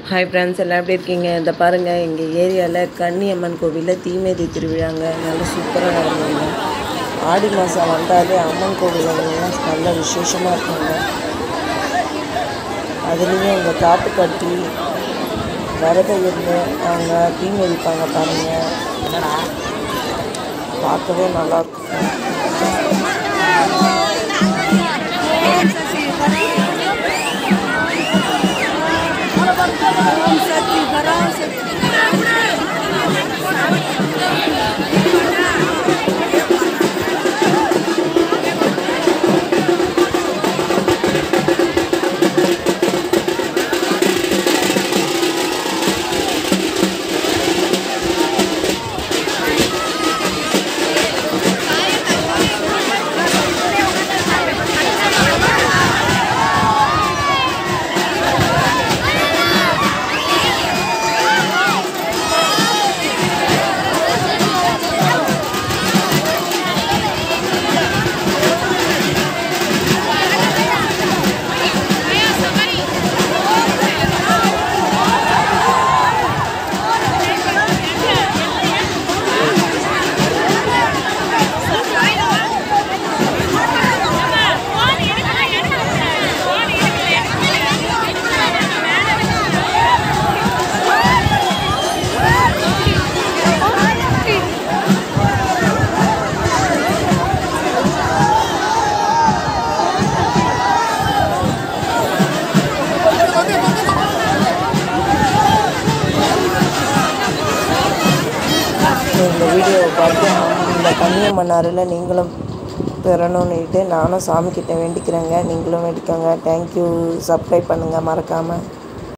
hi friends எல்லாம் எப்படி இருக்கீங்க இந்த பாருங்கள் எங்கள் ஏரியாவில் கன்னியம்மன் கோவிலில் தீமிதி திருவிழாங்க நல்லா சூப்பராக நடந்தாங்க ஆடி மாதம் வந்தாலே அம்மன் கோவிலெல்லாம் நல்ல விசேஷமாக இருக்குங்க அதுலேயும் இந்த காப்பு கட்டி விரதம் இருந்து அவங்க தீ மிதிப்பாங்க பாருங்கள் பார்க்கவே நல்லாயிருக்கும் இந்த வீடியோவை பார்த்து இந்த கன்னியம்மன் அருளை நீங்களும் பெறணும்னுட்டு நானும் சாமிக்கிட்ட வேண்டிக்கிறேங்க நீங்களும் வேண்டிக்கோங்க தேங்க்யூ சப்ஸ்கிரைப் பண்ணுங்கள் மறக்காமல்